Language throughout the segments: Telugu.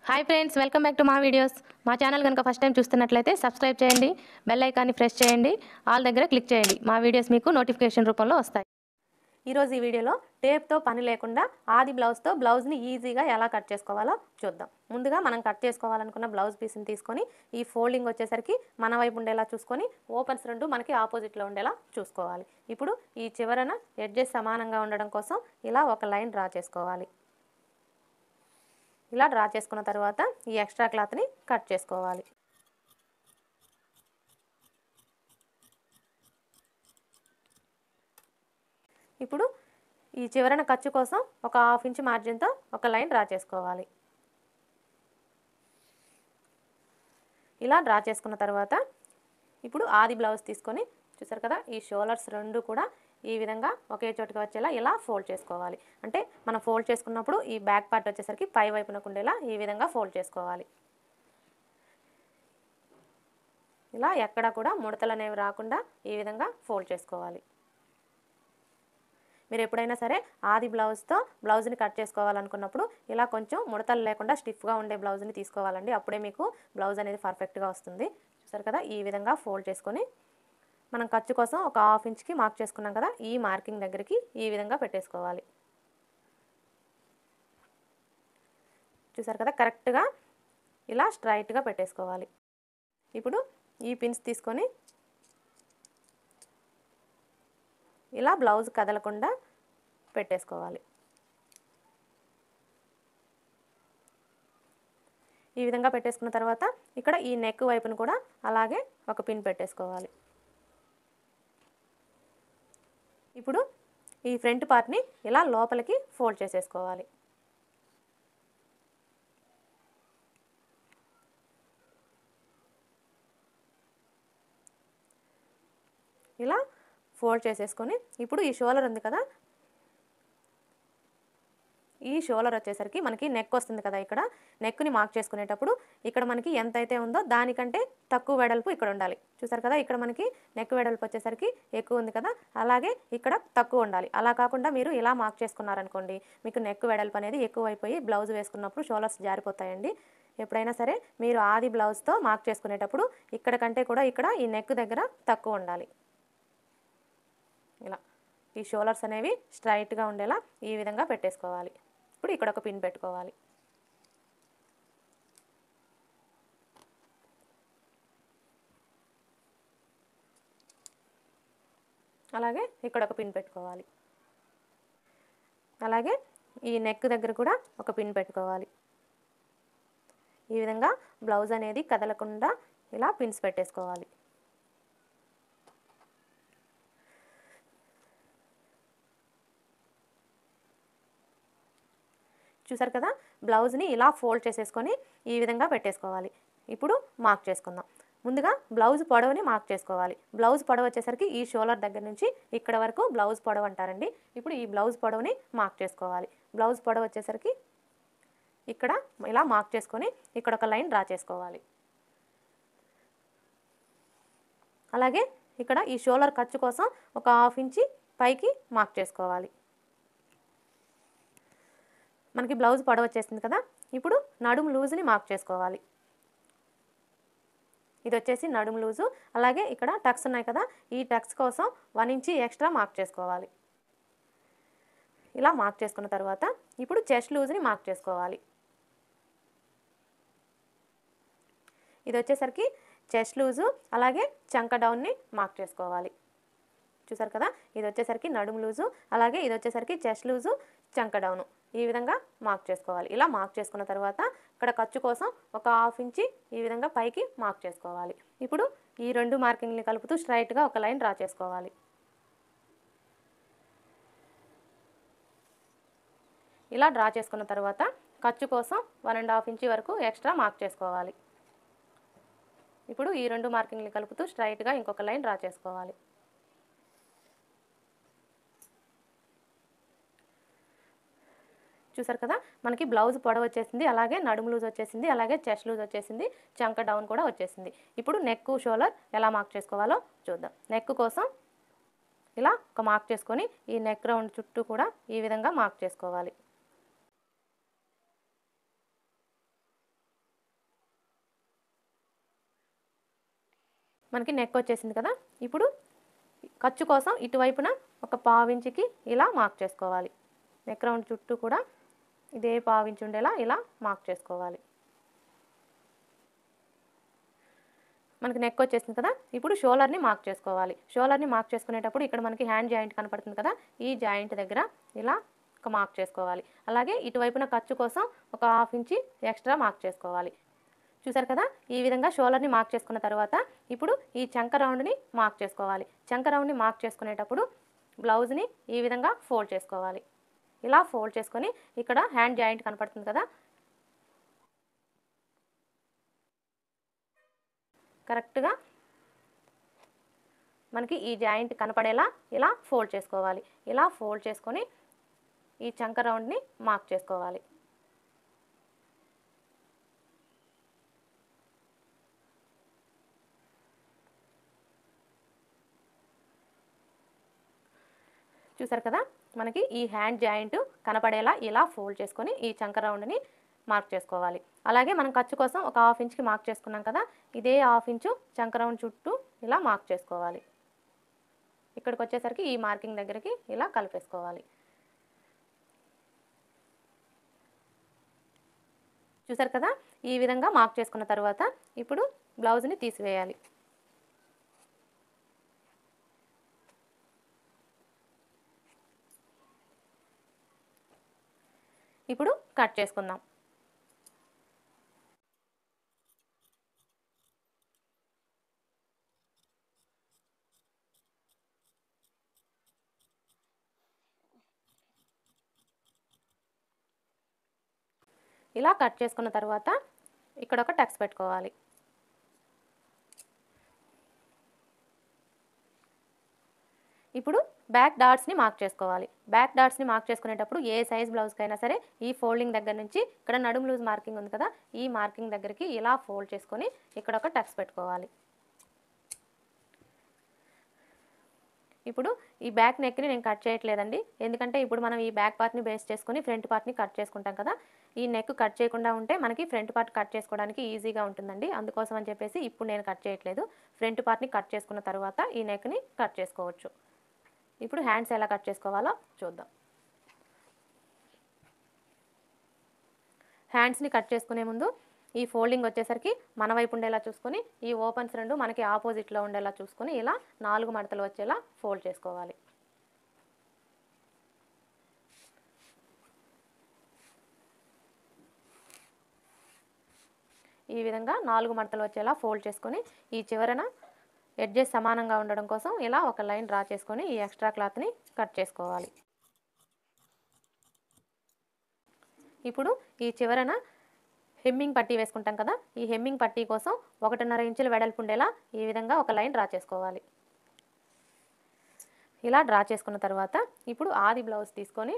hi friends welcome back to మా వీడియోస్ మా ఛానల్ కనుక ఫస్ట్ టైం చూస్తున్నట్లయితే సబ్స్క్రైబ్ చేయండి బెల్ ఐకాన్ని ప్రెస్ చేయండి ఆల్ దగ్గర క్లిక్ చేయండి మా వీడియోస్ మీకు నోటిఫికేషన్ రూపంలో వస్తాయి ఈరోజు ఈ వీడియోలో టేప్తో పని లేకుండా ఆది బ్లౌజ్తో బ్లౌజ్ని ఈజీగా ఎలా కట్ చేసుకోవాలో చూద్దాం ముందుగా మనం కట్ చేసుకోవాలనుకున్న బ్లౌజ్ పీస్ని తీసుకొని ఈ ఫోల్డింగ్ వచ్చేసరికి మన వైపు ఉండేలా చూసుకొని ఓపెన్స్ రెండు మనకి ఆపోజిట్లో ఉండేలా చూసుకోవాలి ఇప్పుడు ఈ చివరన ఎడ్జెస్ సమానంగా ఉండడం కోసం ఇలా ఒక లైన్ డ్రా చేసుకోవాలి ఇలా డ్రా చేసుకున్న తర్వాత ఈ ఎక్స్ట్రా క్లాత్ని కట్ చేసుకోవాలి ఇప్పుడు ఈ చివరన ఖర్చు కోసం ఒక హాఫ్ ఇంచ్ మార్జిన్తో ఒక లైన్ డ్రా చేసుకోవాలి ఇలా డ్రా చేసుకున్న తర్వాత ఇప్పుడు ఆది బ్లౌజ్ తీసుకొని చూసారు కదా ఈ షోలర్స్ రెండు కూడా ఈ విధంగా ఒకే చోటుకి వచ్చేలా ఇలా ఫోల్డ్ చేసుకోవాలి అంటే మనం ఫోల్డ్ చేసుకున్నప్పుడు ఈ బ్యాక్ పార్ట్ వచ్చేసరికి పై వైపునకు ఉండేలా ఈ విధంగా ఫోల్డ్ చేసుకోవాలి ఇలా ఎక్కడ కూడా ముడతలు అనేవి రాకుండా ఈ విధంగా ఫోల్డ్ చేసుకోవాలి మీరు ఎప్పుడైనా సరే ఆది బ్లౌజ్తో బ్లౌజ్ని కట్ చేసుకోవాలనుకున్నప్పుడు ఇలా కొంచెం ముడతలు లేకుండా స్టిఫ్గా ఉండే బ్లౌజ్ని తీసుకోవాలండి అప్పుడే మీకు బ్లౌజ్ అనేది పర్ఫెక్ట్గా వస్తుంది చూసారు కదా ఈ విధంగా ఫోల్డ్ చేసుకొని మనం ఖర్చు కోసం ఒక హాఫ్ ఇంచ్కి మార్క్ చేసుకున్నాం కదా ఈ మార్కింగ్ దగ్గరికి ఈ విధంగా పెట్టేసుకోవాలి చూసారు కదా కరెక్ట్గా ఇలా స్ట్రైట్గా పెట్టేసుకోవాలి ఇప్పుడు ఈ పిన్స్ తీసుకొని ఇలా బ్లౌజ్ కదలకుండా పెట్టేసుకోవాలి ఈ విధంగా పెట్టేసుకున్న తర్వాత ఇక్కడ ఈ నెక్ వైపును కూడా అలాగే ఒక పిన్ పెట్టేసుకోవాలి ఇప్పుడు ఈ ఫ్రంట్ పార్ట్ని ఇలా లోపలికి ఫోల్డ్ చేసేసుకోవాలి ఇలా ఫోల్డ్ చేసేసుకొని ఇప్పుడు ఈ షోలర్ ఉంది కదా ఈ షోలర్ వచ్చేసరికి మనకి నెక్ వస్తుంది కదా ఇక్కడ నెక్ని మార్క్ చేసుకునేటప్పుడు ఇక్కడ మనకి ఎంత అయితే ఉందో దానికంటే తక్కువ వెడల్పు ఇక్కడ ఉండాలి చూసారు కదా ఇక్కడ మనకి నెక్ వెడల్పు వచ్చేసరికి ఎక్కువ ఉంది కదా అలాగే ఇక్కడ తక్కువ ఉండాలి అలా కాకుండా మీరు ఇలా మార్క్ చేసుకున్నారనుకోండి మీకు నెక్ వెడల్పు అనేది ఎక్కువ అయిపోయి బ్లౌజ్ వేసుకున్నప్పుడు షోలర్స్ జారిపోతాయండి ఎప్పుడైనా సరే మీరు ఆది బ్లౌజ్తో మార్క్ చేసుకునేటప్పుడు ఇక్కడ కంటే కూడా ఇక్కడ ఈ నెక్ దగ్గర తక్కువ ఉండాలి ఇలా ఈ షోలర్స్ అనేవి స్ట్రైట్గా ఉండేలా ఈ విధంగా పెట్టేసుకోవాలి ఇప్పుడు ఇక్కడ ఒక పిన్ పెట్టుకోవాలి అలాగే ఇక్కడ ఒక పిన్ పెట్టుకోవాలి అలాగే ఈ నెక్ దగ్గర కూడా ఒక పిన్ పెట్టుకోవాలి ఈ విధంగా బ్లౌజ్ అనేది కదలకుండా ఇలా పిన్స్ పెట్టేసుకోవాలి చూసారు కదా బ్లౌజ్ని ఇలా ఫోల్డ్ చేసేసుకొని ఈ విధంగా పెట్టేసుకోవాలి ఇప్పుడు మార్క్ చేసుకుందాం ముందుగా బ్లౌజ్ పొడవుని మార్క్ చేసుకోవాలి బ్లౌజ్ పొడవు వచ్చేసరికి ఈ షోలర్ దగ్గర నుంచి ఇక్కడ వరకు బ్లౌజ్ పొడవు అంటారండి ఇప్పుడు ఈ బ్లౌజ్ పొడవుని మార్క్ చేసుకోవాలి బ్లౌజ్ పొడవు వచ్చేసరికి ఇక్కడ ఇలా మార్క్ చేసుకొని ఇక్కడ ఒక లైన్ డ్రా చేసుకోవాలి అలాగే ఇక్కడ ఈ షోలర్ ఖర్చు కోసం ఒక హాఫ్ ఇంచి పైకి మార్క్ చేసుకోవాలి మనకి బ్లౌజ్ పొడవ వచ్చేసింది కదా ఇప్పుడు నడుము లూజ్ని మార్క్ చేసుకోవాలి ఇది వచ్చేసి నడుము లూజు అలాగే ఇక్కడ టక్స్ ఉన్నాయి కదా ఈ టక్స్ కోసం వన్ ఇంచి ఎక్స్ట్రా మార్క్ చేసుకోవాలి ఇలా మార్క్ చేసుకున్న తర్వాత ఇప్పుడు చెస్ట్ లూజ్ని మార్క్ చేసుకోవాలి ఇది వచ్చేసరికి చెస్ట్ లూజు అలాగే చంక డౌన్ని మార్క్ చేసుకోవాలి చూసారు కదా ఇది వచ్చేసరికి నడుము లూజు అలాగే ఇది వచ్చేసరికి చెస్ట్ లూజు చంక డౌను ఈ విధంగా మార్క్ చేసుకోవాలి ఇలా మార్క్ చేసుకున్న తర్వాత ఇక్కడ ఖర్చు కోసం ఒక హాఫ్ ఇంచి ఈ విధంగా పైకి మార్క్ చేసుకోవాలి ఇప్పుడు ఈ రెండు మార్కింగ్ని కలుపుతూ స్ట్రైట్గా ఒక లైన్ డ్రా చేసుకోవాలి ఇలా డ్రా చేసుకున్న తర్వాత ఖర్చు కోసం వన్ అండ్ హాఫ్ ఇంచి వరకు ఎక్స్ట్రా మార్క్ చేసుకోవాలి ఇప్పుడు ఈ రెండు మార్కింగ్ని కలుపుతూ స్ట్రైట్గా ఇంకొక లైన్ డ్రా చేసుకోవాలి చూసారు కదా మనకి బ్లౌజ్ పొడవ వచ్చేసింది అలాగే నడుము లూజ్ వచ్చేసింది అలాగే చెస్ట్ లూజ్ వచ్చేసింది చంక డౌన్ కూడా వచ్చేసింది ఇప్పుడు నెక్ షోలర్ ఎలా మార్క్ చేసుకోవాలో చూద్దాం నెక్ కోసం ఇలా ఒక మార్క్ చేసుకొని ఈ నెక్ రౌండ్ చుట్టూ కూడా ఈ విధంగా మార్క్ చేసుకోవాలి మనకి నెక్ వచ్చేసింది కదా ఇప్పుడు ఖర్చు కోసం ఇటువైపున ఒక పావించికి ఇలా మార్క్ చేసుకోవాలి నెక్ రౌండ్ చుట్టూ కూడా ఇదే పావించి ఉండేలా ఇలా మార్క్ చేసుకోవాలి మనకి నెక్ వచ్చేసింది కదా ఇప్పుడు షోలర్ని మార్క్ చేసుకోవాలి షోలర్ని మార్క్ చేసుకునేటప్పుడు ఇక్కడ మనకి హ్యాండ్ జాయింట్ కనపడుతుంది కదా ఈ జాయింట్ దగ్గర ఇలా ఒక మార్క్ చేసుకోవాలి అలాగే ఇటువైపున ఖర్చు కోసం ఒక హాఫ్ ఇంచి ఎక్స్ట్రా మార్క్ చేసుకోవాలి చూసారు కదా ఈ విధంగా షోలర్ని మార్క్ చేసుకున్న తర్వాత ఇప్పుడు ఈ చంక రౌండ్ని మార్క్ చేసుకోవాలి చంక రౌండ్ని మార్క్ చేసుకునేటప్పుడు బ్లౌజ్ని ఈ విధంగా ఫోల్డ్ చేసుకోవాలి ఇలా ఫోల్డ్ చేసుకొని ఇక్కడ హ్యాండ్ జాయింట్ కనపడుతుంది కదా కరెక్ట్గా మనకి ఈ జాయింట్ కనపడేలా ఇలా ఫోల్డ్ చేసుకోవాలి ఇలా ఫోల్డ్ చేసుకొని ఈ చంక రౌండ్ని మార్క్ చేసుకోవాలి చూసారు కదా మనకి ఈ హ్యాండ్ జాయింట్ కనపడేలా ఇలా ఫోల్డ్ చేసుకొని ఈ చంక రౌండ్ని మార్క్ చేసుకోవాలి అలాగే మనం ఖర్చు కోసం ఒక హాఫ్ ఇంచ్కి మార్క్ చేసుకున్నాం కదా ఇదే హాఫ్ ఇంచు చంక రౌండ్ చుట్టూ ఇలా మార్క్ చేసుకోవాలి ఇక్కడికి వచ్చేసరికి ఈ మార్కింగ్ దగ్గరికి ఇలా కలిపేసుకోవాలి చూసారు కదా ఈ విధంగా మార్క్ చేసుకున్న తర్వాత ఇప్పుడు బ్లౌజ్ని తీసివేయాలి ఇప్పుడు కట్ చేసుకుందాం ఇలా కట్ చేసుకున్న తర్వాత ఇక్కడ ఒక టక్స్ పెట్టుకోవాలి ఇప్పుడు బ్యాక్ డాట్స్ని మార్క్ చేసుకోవాలి బ్యాక్ డాట్స్ని మార్క్ చేసుకునేటప్పుడు ఏ సైజ్ బ్లౌజ్కి అయినా సరే ఈ ఫోల్డింగ్ దగ్గర నుంచి ఇక్కడ నడుము లూజ్ మార్కింగ్ ఉంది కదా ఈ మార్కింగ్ దగ్గరికి ఇలా ఫోల్డ్ చేసుకొని ఇక్కడ ఒక టక్స్ పెట్టుకోవాలి ఇప్పుడు ఈ బ్యాక్ నెక్ని నేను కట్ చేయట్లేదండి ఎందుకంటే ఇప్పుడు మనం ఈ బ్యాక్ పార్ట్ని బేస్ చేసుకొని ఫ్రంట్ పార్ట్ని కట్ చేసుకుంటాం కదా ఈ నెక్ కట్ చేయకుండా ఉంటే మనకి ఫ్రంట్ పార్ట్ కట్ చేసుకోవడానికి ఈజీగా ఉంటుందండి అందుకోసం అని చెప్పేసి ఇప్పుడు నేను కట్ చేయట్లేదు ఫ్రంట్ పార్ట్ని కట్ చేసుకున్న తర్వాత ఈ నెక్ని కట్ చేసుకోవచ్చు ఇప్పుడు హ్యాండ్స్ ఎలా కట్ చేసుకోవాలో చూద్దాం హ్యాండ్స్ని కట్ చేసుకునే ముందు ఈ ఫోల్డింగ్ వచ్చేసరికి మన వైపు ఉండేలా చూసుకొని ఈ ఓపెన్స్ రెండు మనకి ఆపోజిట్లో ఉండేలా చూసుకొని ఇలా నాలుగు మడతలు వచ్చేలా ఫోల్డ్ చేసుకోవాలి ఈ విధంగా నాలుగు మడతలు వచ్చేలా ఫోల్డ్ చేసుకొని ఈ చివరన ఎడ్జెస్ సమానంగా ఉండడం కోసం ఇలా ఒక లైన్ డ్రా చేసుకొని ఈ ఎక్స్ట్రా క్లాత్ని కట్ చేసుకోవాలి ఇప్పుడు ఈ చివరన హెమ్మింగ్ పట్టీ వేసుకుంటాం కదా ఈ హెమ్మింగ్ పట్టీ కోసం ఒకటిన్నర ఇంచులు వెడల్పు ఉండేలా ఈ విధంగా ఒక లైన్ డ్రా చేసుకోవాలి ఇలా డ్రా చేసుకున్న తర్వాత ఇప్పుడు ఆది బ్లౌజ్ తీసుకొని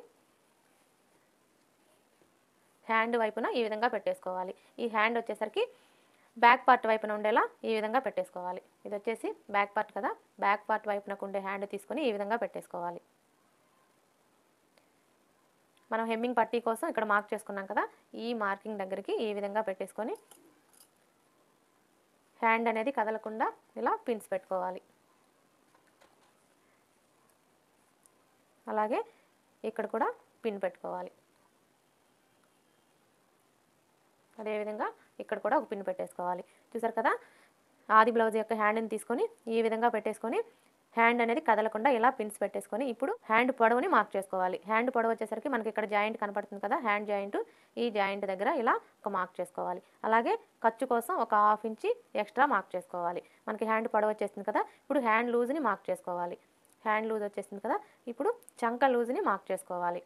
హ్యాండ్ వైపున ఈ విధంగా పెట్టేసుకోవాలి ఈ హ్యాండ్ వచ్చేసరికి బ్యాక్ పార్ట్ వైపున ఉండేలా ఈ విధంగా పెట్టేసుకోవాలి ఇది వచ్చేసి బ్యాక్ పార్ట్ కదా బ్యాక్ పార్ట్ వైపునకు ఉండే హ్యాండ్ తీసుకొని ఈ విధంగా పెట్టేసుకోవాలి మనం హెమ్మింగ్ పట్టీ కోసం ఇక్కడ మార్క్ చేసుకున్నాం కదా ఈ మార్కింగ్ దగ్గరికి ఈ విధంగా పెట్టేసుకొని హ్యాండ్ అనేది కదలకుండా ఇలా పిన్స్ పెట్టుకోవాలి అలాగే ఇక్కడ కూడా పిన్ పెట్టుకోవాలి అదేవిధంగా ఇక్కడ కూడా ఒక పిన్ పెట్టేసుకోవాలి చూసారు కదా ఆది బ్లౌజ్ యొక్క హ్యాండ్ని తీసుకొని ఈ విధంగా పెట్టేసుకొని హ్యాండ్ అనేది కదలకుండా ఇలా పిన్స్ పెట్టేసుకొని ఇప్పుడు హ్యాండ్ పొడవుని మార్క్ చేసుకోవాలి హ్యాండ్ పొడవు వచ్చేసరికి మనకి ఇక్కడ జాయింట్ కనపడుతుంది కదా హ్యాండ్ జాయింట్ ఈ జాయింట్ దగ్గర ఇలా ఒక మార్క్ చేసుకోవాలి అలాగే ఖర్చు కోసం ఒక హాఫ్ ఇంచి ఎక్స్ట్రా మార్క్ చేసుకోవాలి మనకి హ్యాండ్ పొడవు వచ్చేసింది కదా ఇప్పుడు హ్యాండ్ లూజ్ని మార్క్ చేసుకోవాలి హ్యాండ్ లూజ్ వచ్చేసింది కదా ఇప్పుడు చంక లూజ్ని మార్క్ చేసుకోవాలి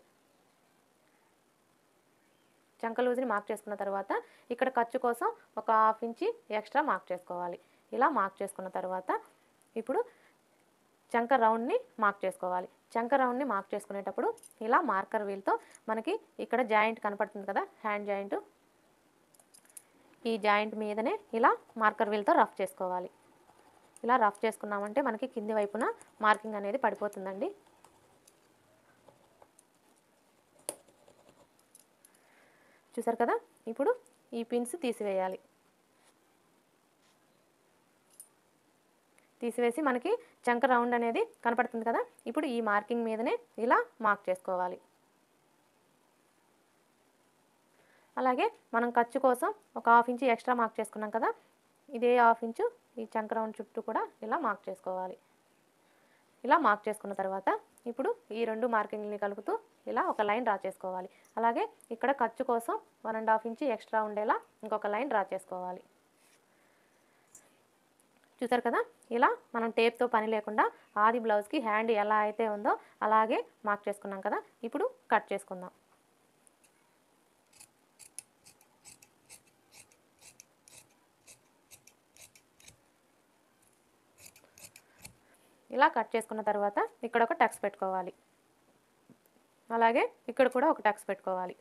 చంక లూజ్ని మార్క్ చేసుకున్న తర్వాత ఇక్కడ ఖర్చు కోసం ఒక హాఫ్ ఇంచి ఎక్స్ట్రా మార్క్ చేసుకోవాలి ఇలా మార్క్ చేసుకున్న తర్వాత ఇప్పుడు చంక రౌండ్ని మార్క్ చేసుకోవాలి చంక రౌండ్ని మార్క్ చేసుకునేటప్పుడు ఇలా మార్కర్ వీల్తో మనకి ఇక్కడ జాయింట్ కనపడుతుంది కదా హ్యాండ్ జాయింట్ ఈ జాయింట్ మీదనే ఇలా మార్కర్ వీల్తో రఫ్ చేసుకోవాలి ఇలా రఫ్ చేసుకున్నామంటే మనకి కింది వైపున మార్కింగ్ అనేది పడిపోతుందండి చూసారు కదా ఇప్పుడు ఈ పిన్స్ తీసివేయాలి తీసివేసి మనకి చంక రౌండ్ అనేది కనపడుతుంది కదా ఇప్పుడు ఈ మార్కింగ్ మీదనే ఇలా మార్క్ చేసుకోవాలి అలాగే మనం ఖర్చు కోసం ఒక హాఫ్ ఇంచ్ ఎక్స్ట్రా మార్క్ చేసుకున్నాం కదా ఇదే హాఫ్ ఇంచు ఈ చంక రౌండ్ చుట్టూ కూడా ఇలా మార్క్ చేసుకోవాలి ఇలా మార్క్ చేసుకున్న తర్వాత ఇప్పుడు ఈ రెండు మార్కింగ్ని కలుపుతూ ఇలా ఒక లైన్ డ్రా చేసుకోవాలి అలాగే ఇక్కడ ఖర్చు కోసం one and half inch extra ఉండేలా ఇంకొక లైన్ డ్రా చేసుకోవాలి చూసారు కదా ఇలా మనం టేప్తో పని లేకుండా ఆది బ్లౌజ్కి హ్యాండ్ ఎలా అయితే ఉందో అలాగే మార్క్ చేసుకున్నాం కదా ఇప్పుడు కట్ చేసుకుందాం ఇలా కట్ చేసుకున్న తర్వాత ఇక్కడ ఒక టక్స్ పెట్టుకోవాలి అలాగే ఇక్కడ కూడా ఒక టక్స్ పెట్టుకోవాలి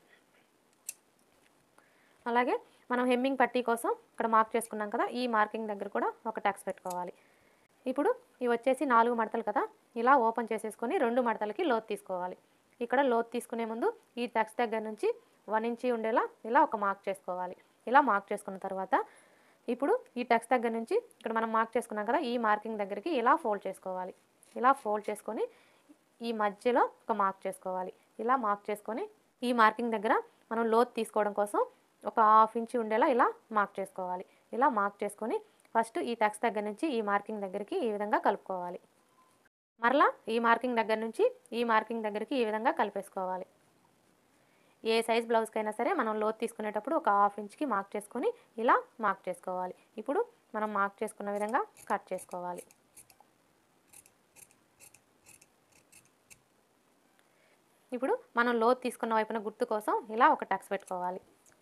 అలాగే మనం హెమ్మింగ్ పట్టీ కోసం ఇక్కడ మార్క్ చేసుకున్నాం కదా ఈ మార్కింగ్ దగ్గర కూడా ఒక టక్స్ పెట్టుకోవాలి ఇప్పుడు ఇవి వచ్చేసి నాలుగు మడతలు కదా ఇలా ఓపెన్ చేసేసుకొని రెండు మడతలకి లోతు తీసుకోవాలి ఇక్కడ లోతు తీసుకునే ముందు ఈ టక్స్ దగ్గర నుంచి వన్ ఇంచి ఉండేలా ఇలా ఒక మార్క్ చేసుకోవాలి ఇలా మార్క్ చేసుకున్న తర్వాత ఇప్పుడు ఈ టక్స్ దగ్గర నుంచి ఇక్కడ మనం మార్క్ చేసుకున్నాం కదా ఈ మార్కింగ్ దగ్గరికి ఇలా ఫోల్డ్ చేసుకోవాలి ఇలా ఫోల్డ్ చేసుకొని ఈ మధ్యలో ఒక మార్క్ చేసుకోవాలి ఇలా మార్క్ చేసుకొని ఈ మార్కింగ్ దగ్గర మనం లోతు తీసుకోవడం కోసం ఒక హాఫ్ ఇంచ్ ఉండేలా ఇలా మార్క్ చేసుకోవాలి ఇలా మార్క్ చేసుకొని ఫస్ట్ ఈ టక్స్ దగ్గర నుంచి ఈ మార్కింగ్ దగ్గరికి ఈ విధంగా కలుపుకోవాలి మరలా ఈ మార్కింగ్ దగ్గర నుంచి ఈ మార్కింగ్ దగ్గరికి ఈ విధంగా కలిపేసుకోవాలి ఏ సైజ్ బ్లౌజ్కైనా సరే మనం లోతు తీసుకునేటప్పుడు ఒక హాఫ్ ఇంచ్కి మార్క్ చేసుకొని ఇలా మార్క్ చేసుకోవాలి ఇప్పుడు మనం మార్క్ చేసుకున్న విధంగా కట్ చేసుకోవాలి ఇప్పుడు మనం లోతు తీసుకున్న వైపున గుర్తు కోసం ఇలా ఒక టక్స్ పెట్టుకోవాలి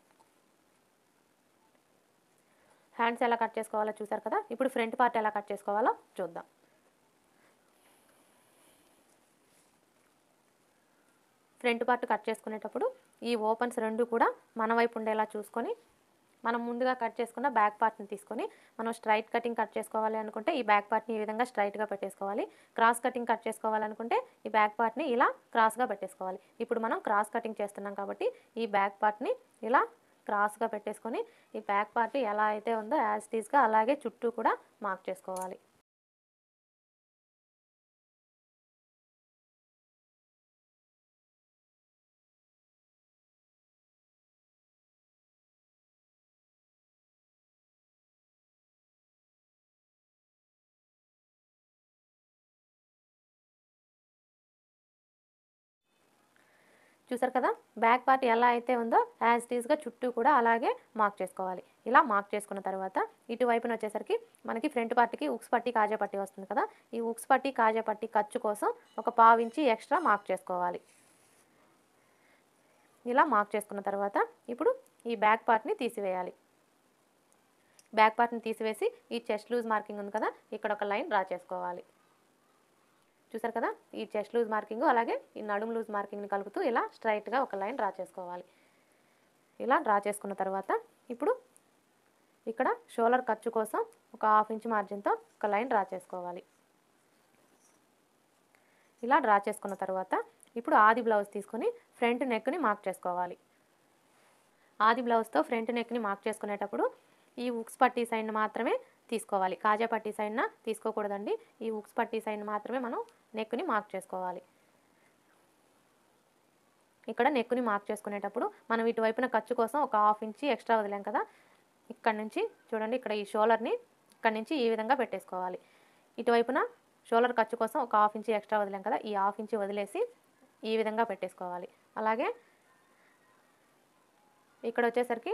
హ్యాండ్స్ ఎలా కట్ చేసుకోవాలో చూసారు కదా ఇప్పుడు ఫ్రంట్ పార్ట్ ఎలా కట్ చేసుకోవాలో చూద్దాం ఫ్రంట్ పార్ట్ కట్ చేసుకునేటప్పుడు ఈ ఓపెన్స్ రెండు కూడా మన వైపు ఉండేలా చూసుకొని మనం ముందుగా కట్ చేసుకున్న బ్యాక్ పార్ట్ని తీసుకొని మనం స్ట్రైట్ కటింగ్ కట్ చేసుకోవాలి అనుకుంటే ఈ బ్యాక్ పార్ట్ని ఈ విధంగా స్ట్రైట్గా పెట్టేసుకోవాలి క్రాస్ కటింగ్ కట్ చేసుకోవాలనుకుంటే ఈ బ్యాక్ పార్ట్ని ఇలా క్రాస్గా పెట్టేసుకోవాలి ఇప్పుడు మనం క్రాస్ కటింగ్ చేస్తున్నాం కాబట్టి ఈ బ్యాక్ పార్ట్ని ఇలా క్రాస్గా పెట్టేసుకొని ఈ బ్యాక్ పార్ట్ ఎలా అయితే ఉందో యాజ్ టీస్గా అలాగే చుట్టూ కూడా మార్క్ చేసుకోవాలి చూసారు కదా బ్యాక్ పార్ట్ ఎలా అయితే ఉందో యాజ్ టీస్గా చుట్టూ కూడా అలాగే మార్క్ చేసుకోవాలి ఇలా మార్క్ చేసుకున్న తర్వాత ఇటువైపున వచ్చేసరికి మనకి ఫ్రంట్ పార్ట్కి ఉక్స్ పట్టి కాజా పట్టి వస్తుంది కదా ఈ ఉక్స్ పట్టి కాజా పట్టి ఖర్చు కోసం ఒక పావు ఇంచి ఎక్స్ట్రా మార్క్ చేసుకోవాలి ఇలా మార్క్ చేసుకున్న తర్వాత ఇప్పుడు ఈ బ్యాక్ పార్ట్ని తీసివేయాలి బ్యాక్ పార్ట్ని తీసివేసి ఈ చెస్ట్ లూజ్ మార్కింగ్ ఉంది కదా ఇక్కడ ఒక లైన్ డ్రా చేసుకోవాలి చూసారు కదా ఈ చెస్ట్ లూజ్ మార్కింగ్ అలాగే ఈ నడుము లూజ్ మార్కింగ్ని కలుపుతూ ఇలా స్ట్రైట్గా ఒక లైన్ డ్రా చేసుకోవాలి ఇలా డ్రా చేసుకున్న తర్వాత ఇప్పుడు ఇక్కడ షోలర్ ఖర్చు కోసం ఒక హాఫ్ ఇంచ్ మార్జిన్తో ఒక లైన్ డ్రా చేసుకోవాలి ఇలా డ్రా చేసుకున్న తర్వాత ఇప్పుడు ఆది బ్లౌజ్ తీసుకొని ఫ్రంట్ నెక్ని మార్క్ చేసుకోవాలి ఆది బ్లౌజ్తో ఫ్రంట్ నెక్ని మార్క్ చేసుకునేటప్పుడు ఈ ఉక్స్ పట్టీ సైడ్ మాత్రమే తీసుకోవాలి కాజా పట్టీ సైడ్న తీసుకోకూడదండి ఈ ఉక్స్ పట్టీ సైడ్ మాత్రమే మనం నెక్ని మార్క్ చేసుకోవాలి ఇక్కడ నెక్ని మార్క్ చేసుకునేటప్పుడు మనం ఇటువైపున ఖర్చు కోసం ఒక హాఫ్ ఇంచి ఎక్స్ట్రా వదిలాం కదా ఇక్కడ నుంచి చూడండి ఇక్కడ ఈ షోలర్ని ఇక్కడ నుంచి ఈ విధంగా పెట్టేసుకోవాలి ఇటువైపున షోలర్ ఖర్చు కోసం ఒక హాఫ్ ఇంచి ఎక్స్ట్రా వదిలాం కదా ఈ హాఫ్ ఇంచి వదిలేసి ఈ విధంగా పెట్టేసుకోవాలి అలాగే ఇక్కడ వచ్చేసరికి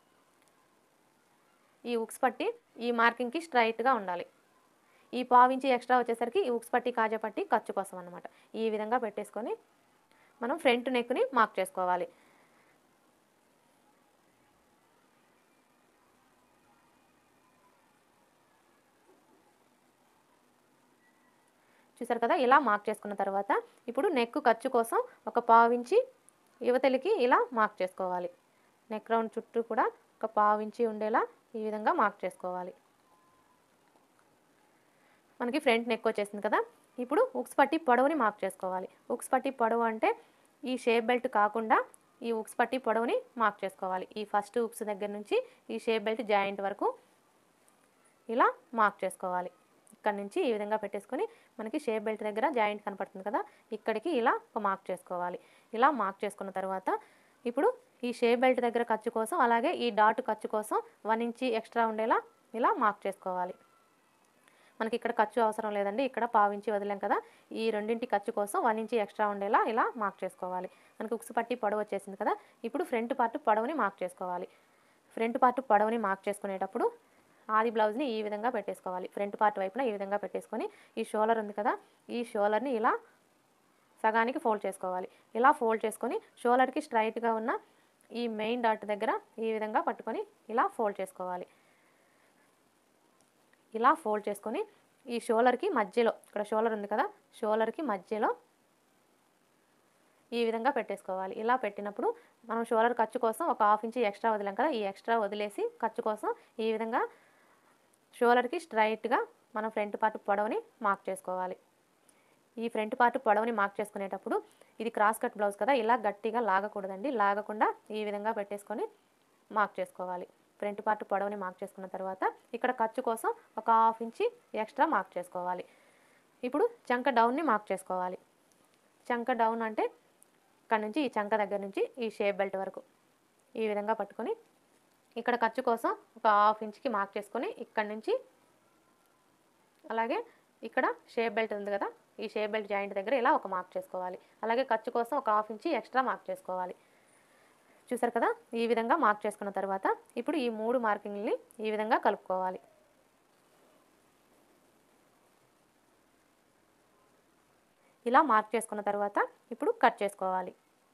ఈ ఉక్స్ పట్టి ఈ మార్కింగ్కి స్ట్రైట్గా ఉండాలి ఈ పావించి ఎక్స్ట్రా వచ్చేసరికి ఈ ఉక్స్ పట్టి కాజా పట్టి ఖర్చు కోసం అనమాట ఈ విధంగా పెట్టేసుకొని మనం ఫ్రంట్ నెక్ని మార్క్ చేసుకోవాలి చూసారు కదా ఇలా మార్క్ చేసుకున్న తర్వాత ఇప్పుడు నెక్ ఖర్చు కోసం ఒక పావించి యువతలికి ఇలా మార్క్ చేసుకోవాలి నెక్ రౌండ్ చుట్టూ కూడా ఒక పావించి ఉండేలా ఈ విధంగా మార్క్ చేసుకోవాలి మనకి ఫ్రంట్ నెక్ వచ్చేసింది కదా ఇప్పుడు ఉక్స్ పట్టి పొడవుని మార్క్ చేసుకోవాలి ఉక్స్ పట్టి పొడవు అంటే ఈ షేప్ బెల్ట్ కాకుండా ఈ ఉక్స్ పట్టి పొడవుని మార్క్ చేసుకోవాలి ఈ ఫస్ట్ ఉక్స్ దగ్గర నుంచి ఈ షేప్ బెల్ట్ జాయింట్ వరకు ఇలా మార్క్ చేసుకోవాలి ఇక్కడ నుంచి ఈ విధంగా పెట్టేసుకొని మనకి షేప్ బెల్ట్ దగ్గర జాయింట్ కనపడుతుంది కదా ఇక్కడికి ఇలా ఒక మార్క్ చేసుకోవాలి ఇలా మార్క్ చేసుకున్న తర్వాత ఇప్పుడు ఈ షేప్ బెల్ట్ దగ్గర ఖర్చు కోసం అలాగే ఈ డాట్ ఖర్చు కోసం వన్ ఇంచి ఎక్స్ట్రా ఉండేలా ఇలా మార్క్ చేసుకోవాలి మనకి ఇక్కడ ఖర్చు అవసరం లేదండి ఇక్కడ పావించి వదిలాం కదా ఈ రెండింటి ఖర్చు కోసం వన్ ఇంచి ఎక్స్ట్రా ఉండేలా ఇలా మార్క్ చేసుకోవాలి మనకి ఉక్సు పట్టి పొడవు వచ్చేసింది కదా ఇప్పుడు ఫ్రంట్ పార్ట్ పొడవుని మార్క్ చేసుకోవాలి ఫ్రంట్ పార్ట్ పొడవుని మార్క్ చేసుకునేటప్పుడు ఆది బ్లౌజ్ని ఈ విధంగా పెట్టేసుకోవాలి ఫ్రంట్ పార్ట్ వైపున ఈ విధంగా పెట్టేసుకొని ఈ షోలర్ ఉంది కదా ఈ షోలర్ని ఇలా సగానికి ఫోల్డ్ చేసుకోవాలి ఇలా ఫోల్డ్ చేసుకొని షోలర్కి స్ట్రైట్గా ఉన్న ఈ మెయిన్ డాట్ దగ్గర ఈ విధంగా పట్టుకొని ఇలా ఫోల్డ్ చేసుకోవాలి ఇలా ఫోల్డ్ చేసుకొని ఈ షోలర్కి మధ్యలో ఇక్కడ షోలర్ ఉంది కదా షోలర్కి మధ్యలో ఈ విధంగా పెట్టేసుకోవాలి ఇలా పెట్టినప్పుడు మనం షోలర్ ఖర్చు కోసం ఒక హాఫ్ ఇంచ్ ఎక్స్ట్రా వదిలాం కదా ఈ ఎక్స్ట్రా వదిలేసి ఖర్చు కోసం ఈ విధంగా షోలర్కి స్ట్రైట్గా మనం ఫ్రంట్ పార్ట్ పొడవుని మార్క్ చేసుకోవాలి ఈ ఫ్రంట్ పార్ట్ పొడవుని మార్క్ చేసుకునేటప్పుడు ఇది క్రాస్ కట్ బ్లౌజ్ కదా ఇలా గట్టిగా లాగకూడదండి లాగకుండా ఈ విధంగా పెట్టేసుకొని మార్క్ చేసుకోవాలి ఫ్రంట్ పార్ట్ పొడవుని మార్క్ చేసుకున్న తర్వాత ఇక్కడ ఖర్చు కోసం ఒక హాఫ్ ఇంచి ఎక్స్ట్రా మార్క్ చేసుకోవాలి ఇప్పుడు చంక డౌన్ని మార్క్ చేసుకోవాలి చంక డౌన్ అంటే ఇక్కడ నుంచి ఈ చంక దగ్గర నుంచి ఈ షేప్ బెల్ట్ వరకు ఈ విధంగా పట్టుకొని ఇక్కడ ఖర్చు కోసం ఒక హాఫ్ ఇంచ్కి మార్క్ చేసుకొని ఇక్కడ నుంచి అలాగే ఇక్కడ షేప్ బెల్ట్ ఉంది కదా ఈ షేప్ బెల్ట్ జాయింట్ దగ్గర ఇలా ఒక మార్క్ చేసుకోవాలి అలాగే ఖర్చు కోసం ఒక హాఫ్ ఇంచి ఎక్స్ట్రా మార్క్ చేసుకోవాలి చూసారు కదా ఈ విధంగా మార్క్ చేసుకున్న తర్వాత ఇప్పుడు ఈ మూడు మార్కింగ్ని ఈ విధంగా కలుపుకోవాలి ఇలా మార్క్ చేసుకున్న తర్వాత ఇప్పుడు కట్ చేసుకోవాలి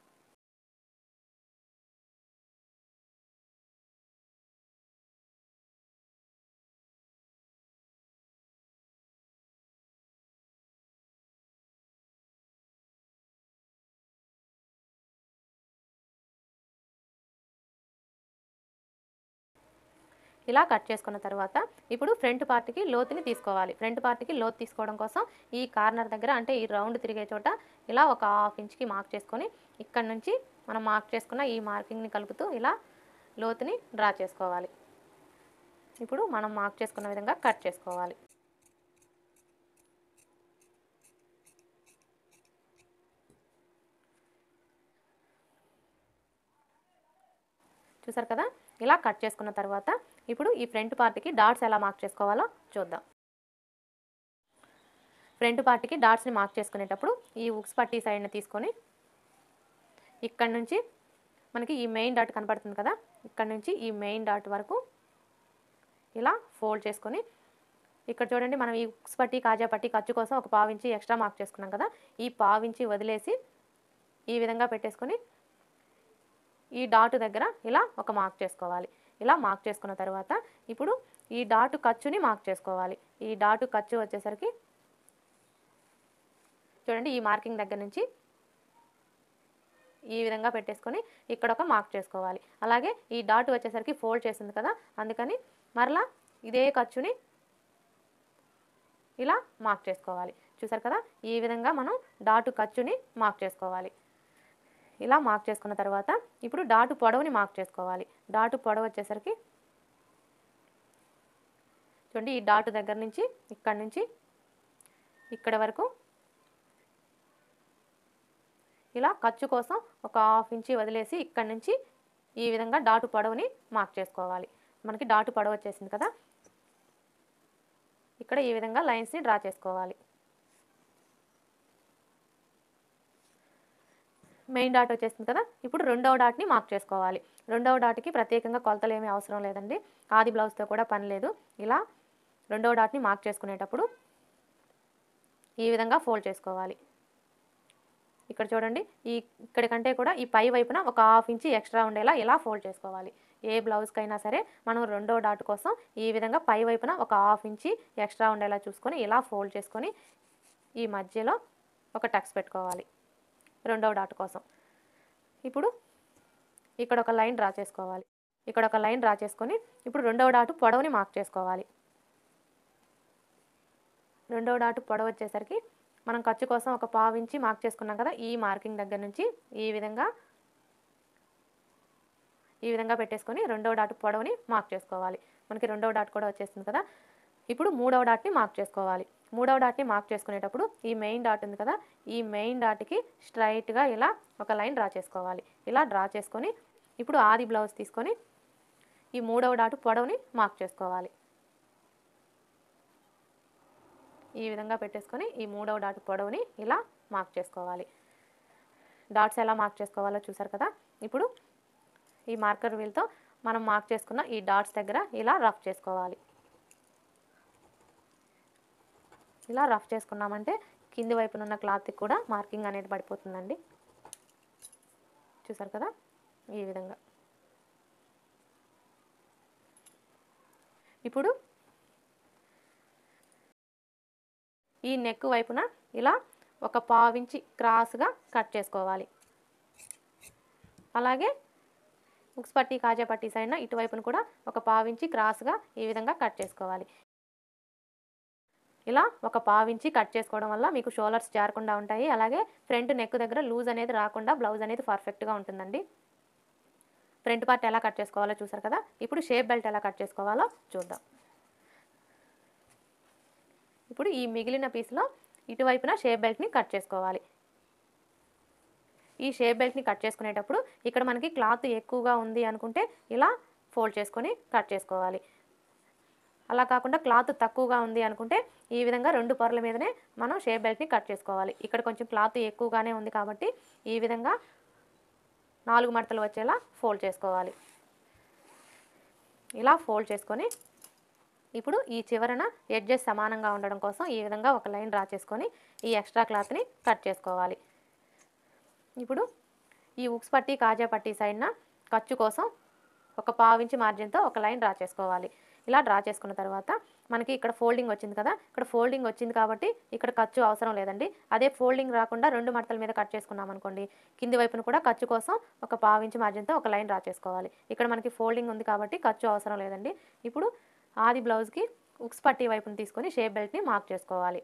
ఇలా కట్ చేసుకున్న తర్వాత ఇప్పుడు ఫ్రంట్ పార్ట్కి లోతుని తీసుకోవాలి ఫ్రంట్ పార్ట్కి లోతు తీసుకోవడం కోసం ఈ కార్నర్ దగ్గర అంటే ఈ రౌండ్ తిరిగే చోట ఇలా ఒక హాఫ్ ఇంచ్కి మార్క్ చేసుకొని ఇక్కడ నుంచి మనం మార్క్ చేసుకున్న ఈ మార్కింగ్ని కలుపుతూ ఇలా లోతుని డ్రా చేసుకోవాలి ఇప్పుడు మనం మార్క్ చేసుకున్న విధంగా కట్ చేసుకోవాలి చూసారు కదా ఇలా కట్ చేసుకున్న తర్వాత ఇప్పుడు ఈ ఫ్రంట్ పార్ట్కి డాట్స్ ఎలా మార్క్ చేసుకోవాలో చూద్దాం ఫ్రంట్ పార్ట్కి డాట్స్ని మార్క్ చేసుకునేటప్పుడు ఈ ఉక్స్ పట్టీ సైడ్ని తీసుకొని ఇక్కడ నుంచి మనకి ఈ మెయిన్ డాట్ కనపడుతుంది కదా ఇక్కడ నుంచి ఈ మెయిన్ డాట్ వరకు ఇలా ఫోల్డ్ చేసుకొని ఇక్కడ చూడండి మనం ఈ ఉక్స్ పట్టి కాజా పట్టి ఖర్చు కోసం ఒక పావించి ఎక్స్ట్రా మార్క్ చేసుకున్నాం కదా ఈ పావించి వదిలేసి ఈ విధంగా పెట్టేసుకొని ఈ డాట్ దగ్గర ఇలా ఒక మార్క్ చేసుకోవాలి ఇలా మార్క్ చేసుకున్న తర్వాత ఇప్పుడు ఈ డాటు ఖర్చుని మార్క్ చేసుకోవాలి ఈ డాటు ఖర్చు వచ్చేసరికి చూడండి ఈ మార్కింగ్ దగ్గర నుంచి ఈ విధంగా పెట్టేసుకొని ఇక్కడ ఒక మార్క్ చేసుకోవాలి అలాగే ఈ డాట్ వచ్చేసరికి ఫోల్డ్ చేసింది కదా అందుకని మరలా ఇదే ఖర్చుని ఇలా మార్క్ చేసుకోవాలి చూసారు కదా ఈ విధంగా మనం డాటు ఖర్చుని మార్క్ చేసుకోవాలి ఇలా మార్క్ చేసుకున్న తర్వాత ఇప్పుడు డాటు పొడవుని మార్క్ చేసుకోవాలి డాటు పొడవు వచ్చేసరికి చూడండి ఈ డాటు దగ్గర నుంచి ఇక్కడ నుంచి ఇక్కడ వరకు ఇలా ఖర్చు కోసం ఒక హాఫ్ ఇంచి వదిలేసి ఇక్కడ నుంచి ఈ విధంగా డాటు పొడవుని మార్క్ చేసుకోవాలి మనకి డాటు పొడవు వచ్చేసింది కదా ఇక్కడ ఈ విధంగా లైన్స్ని డ్రా చేసుకోవాలి మెయిన్ డాట్ వచ్చేసింది కదా ఇప్పుడు రెండవ డాట్ని మార్క్ చేసుకోవాలి రెండవ డాట్కి ప్రత్యేకంగా కొలతలు ఏమీ అవసరం లేదండి ఆది బ్లౌజ్తో కూడా పని లేదు ఇలా రెండవ డాట్ని మార్క్ చేసుకునేటప్పుడు ఈ విధంగా ఫోల్డ్ చేసుకోవాలి ఇక్కడ చూడండి ఈ ఇక్కడ కంటే కూడా ఈ పై వైపున ఒక హాఫ్ ఇంచి ఎక్స్ట్రా ఉండేలా ఇలా ఫోల్డ్ చేసుకోవాలి ఏ బ్లౌజ్కైనా సరే మనం రెండో డాట్ కోసం ఈ విధంగా పై వైపున ఒక హాఫ్ ఇంచి ఎక్స్ట్రా ఉండేలా చూసుకొని ఇలా ఫోల్డ్ చేసుకొని ఈ మధ్యలో ఒక టక్స్ పెట్టుకోవాలి రెండవ డాట్ కోసం ఇప్పుడు ఇక్కడ ఒక లైన్ డ్రా చేసుకోవాలి ఇక్కడ ఒక లైన్ డ్రా చేసుకొని ఇప్పుడు రెండవ డాటు పొడవుని మార్క్ చేసుకోవాలి రెండవ డాటు పొడవు వచ్చేసరికి మనం ఖర్చు కోసం ఒక పావు ఇంచి మార్క్ చేసుకున్నాం కదా ఈ మార్కింగ్ దగ్గర నుంచి ఈ విధంగా ఈ విధంగా పెట్టేసుకొని రెండవ డాట్ పొడవుని మార్క్ చేసుకోవాలి మనకి రెండవ డాట్ కూడా వచ్చేస్తుంది కదా ఇప్పుడు మూడవ డాట్ని మార్క్ చేసుకోవాలి మూడవ డాట్ని మార్క్ చేసుకునేటప్పుడు ఈ మెయిన్ డాట్ ఉంది కదా ఈ మెయిన్ డాట్కి స్ట్రైట్గా ఇలా ఒక లైన్ డ్రా చేసుకోవాలి ఇలా డ్రా చేసుకొని ఇప్పుడు ఆది బ్లౌజ్ తీసుకొని ఈ మూడవ డాట్ పొడవుని మార్క్ చేసుకోవాలి ఈ విధంగా పెట్టేసుకొని ఈ మూడవ డాట్ పొడవుని ఇలా మార్క్ చేసుకోవాలి డాట్స్ ఎలా మార్క్ చేసుకోవాలో చూసారు కదా ఇప్పుడు ఈ మార్కర్ వీల్తో మనం మార్క్ చేసుకున్న ఈ డాట్స్ దగ్గర ఇలా రఫ్ చేసుకోవాలి ఇలా రఫ్ చేసుకున్నామంటే కింది వైపున ఉన్న క్లాత్కి కూడా మార్కింగ్ అనేది పడిపోతుందండి చూసారు కదా ఈ విధంగా ఇప్పుడు ఈ నెక్ వైపున ఇలా ఒక పావించి క్రాస్గా కట్ చేసుకోవాలి అలాగే ఉక్స్ పట్టి కాజా పట్టి సైడ్న ఇటువైపున కూడా ఒక పావించి క్రాస్గా ఈ విధంగా కట్ చేసుకోవాలి ఇలా ఒక పావించి కట్ చేసుకోవడం వల్ల మీకు షోలర్స్ జారకుండా ఉంటాయి అలాగే ఫ్రంట్ నెక్ దగ్గర లూజ్ అనేది రాకుండా బ్లౌజ్ అనేది పర్ఫెక్ట్గా ఉంటుందండి ఫ్రంట్ పార్ట్ ఎలా కట్ చేసుకోవాలో చూసారు కదా ఇప్పుడు షేప్ బెల్ట్ ఎలా కట్ చేసుకోవాలో చూద్దాం ఇప్పుడు ఈ మిగిలిన పీస్లో ఇటువైపున షేప్ బెల్ట్ని కట్ చేసుకోవాలి ఈ షేప్ బెల్ట్ని కట్ చేసుకునేటప్పుడు ఇక్కడ మనకి క్లాత్ ఎక్కువగా ఉంది అనుకుంటే ఇలా ఫోల్డ్ చేసుకొని కట్ చేసుకోవాలి అలా కాకుండా క్లాత్ తక్కువగా ఉంది అనుకుంటే ఈ విధంగా రెండు పొరల మీదనే మనం షేప్ బెల్ట్ని కట్ చేసుకోవాలి ఇక్కడ కొంచెం క్లాత్ ఎక్కువగానే ఉంది కాబట్టి ఈ విధంగా నాలుగు మడతలు వచ్చేలా ఫోల్డ్ చేసుకోవాలి ఇలా ఫోల్డ్ చేసుకొని ఇప్పుడు ఈ చివరన ఎడ్జెస్ సమానంగా ఉండడం కోసం ఈ విధంగా ఒక లైన్ డ్రా చేసుకొని ఈ ఎక్స్ట్రా క్లాత్ని కట్ చేసుకోవాలి ఇప్పుడు ఈ ఉక్స్ పట్టి కాజా పట్టి సైడ్న ఖర్చు కోసం ఒక పావించి మార్జిన్తో ఒక లైన్ డ్రా చేసుకోవాలి ఇలా డ్రా చేసుకున్న తర్వాత మనకి ఇక్కడ ఫోల్డింగ్ వచ్చింది కదా ఇక్కడ ఫోల్డింగ్ వచ్చింది కాబట్టి ఇక్కడ ఖర్చు అవసరం లేదండి అదే ఫోల్డింగ్ రాకుండా రెండు మడతల మీద కట్ చేసుకున్నాం అనుకోండి కింది వైపున కూడా ఖర్చు కోసం ఒక పావించి మార్జిన్తో ఒక లైన్ డ్రా చేసుకోవాలి ఇక్కడ మనకి ఫోల్డింగ్ ఉంది కాబట్టి ఖర్చు అవసరం లేదండి ఇప్పుడు ఆది బ్లౌజ్కి ఉక్స్ పట్టి వైపుని తీసుకొని షేప్ బెల్ట్ని మార్క్ చేసుకోవాలి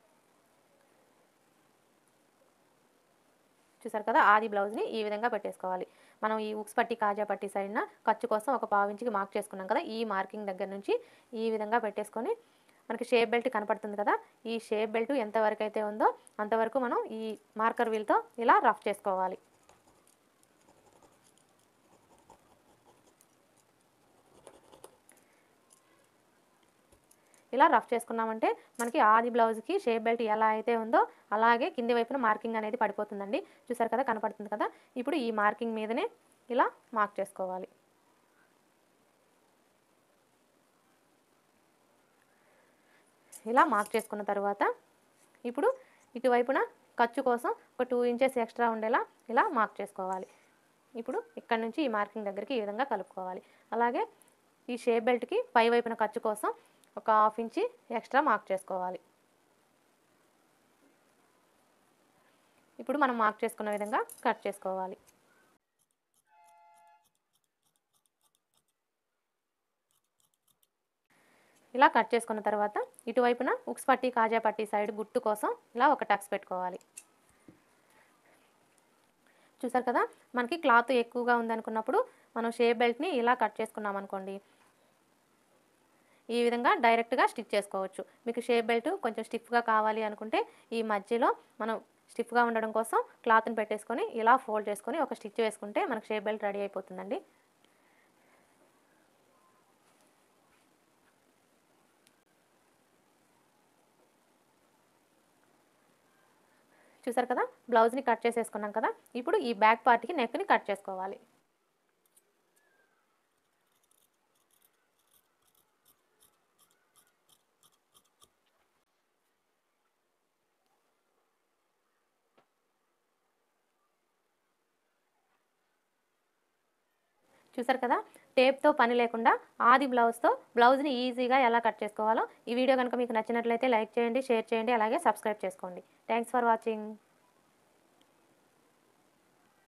చూసారు కదా ఆది బ్లౌజ్ని ఈ విధంగా పెట్టేసుకోవాలి మనం ఈ ఉక్స్ పట్టి కాజా పట్టి సైడ్న ఖర్చు కోసం ఒక పావించికి మార్క్ చేసుకున్నాం కదా ఈ మార్కింగ్ దగ్గర నుంచి ఈ విధంగా పెట్టేసుకొని మనకి షేప్ బెల్ట్ కనపడుతుంది కదా ఈ షేప్ బెల్ట్ ఎంతవరకు అయితే ఉందో అంతవరకు మనం ఈ మార్కర్ వీల్తో ఇలా రఫ్ చేసుకోవాలి ఇలా రఫ్ చేసుకున్నామంటే మనకి ఆది బ్లౌజ్కి షేప్ బెల్ట్ ఎలా అయితే ఉందో అలాగే కింది వైపున మార్కింగ్ అనేది పడిపోతుందండి చూసారు కదా కనపడుతుంది కదా ఇప్పుడు ఈ మార్కింగ్ మీదనే ఇలా మార్క్ చేసుకోవాలి ఇలా మార్క్ చేసుకున్న తర్వాత ఇప్పుడు ఇటువైపున ఖర్చు కోసం ఒక టూ ఇంచెస్ ఎక్స్ట్రా ఉండేలా ఇలా మార్క్ చేసుకోవాలి ఇప్పుడు ఇక్కడ నుంచి ఈ మార్కింగ్ దగ్గరికి ఈ విధంగా కలుపుకోవాలి అలాగే ఈ షేప్ బెల్ట్కి పై వైపున ఖర్చు కోసం ఒక హాఫ్ ఇంచి ఎక్స్ట్రా మార్క్ చేసుకోవాలి ఇప్పుడు మనం మార్క్ చేసుకున్న విధంగా కట్ చేసుకోవాలి ఇలా కట్ చేసుకున్న తర్వాత ఇటువైపున ఉక్స్ పట్టి కాజా పట్టి సైడ్ గుర్తు కోసం ఇలా ఒక టక్స్ పెట్టుకోవాలి చూసారు కదా మనకి క్లాత్ ఎక్కువగా ఉందనుకున్నప్పుడు మనం షేప్ బెల్ట్ని ఇలా కట్ చేసుకున్నాం అనుకోండి ఈ విధంగా డైరెక్ట్గా స్టిచ్ చేసుకోవచ్చు మీకు షేప్ బెల్ట్ కొంచెం స్టిఫ్గా కావాలి అనుకుంటే ఈ మధ్యలో మనం స్టిఫ్గా ఉండడం కోసం క్లాత్ని పెట్టేసుకొని ఇలా ఫోల్డ్ చేసుకొని ఒక స్టిచ్ వేసుకుంటే మనకు షేప్ బెల్ట్ రెడీ అయిపోతుందండి చూసారు కదా బ్లౌజ్ని కట్ చేసేసుకున్నాం కదా ఇప్పుడు ఈ బ్యాక్ పార్ట్కి నెక్ని కట్ చేసుకోవాలి చూసారు కదా టేప్తో పని లేకుండా ఆది బ్లౌజ్తో బ్లౌజ్ని ఈజీగా ఎలా కట్ చేసుకోవాలో ఈ వీడియో కనుక మీకు నచ్చినట్లయితే లైక్ చేయండి షేర్ చేయండి అలాగే సబ్స్క్రైబ్ చేసుకోండి థ్యాంక్స్ ఫర్ వాచింగ్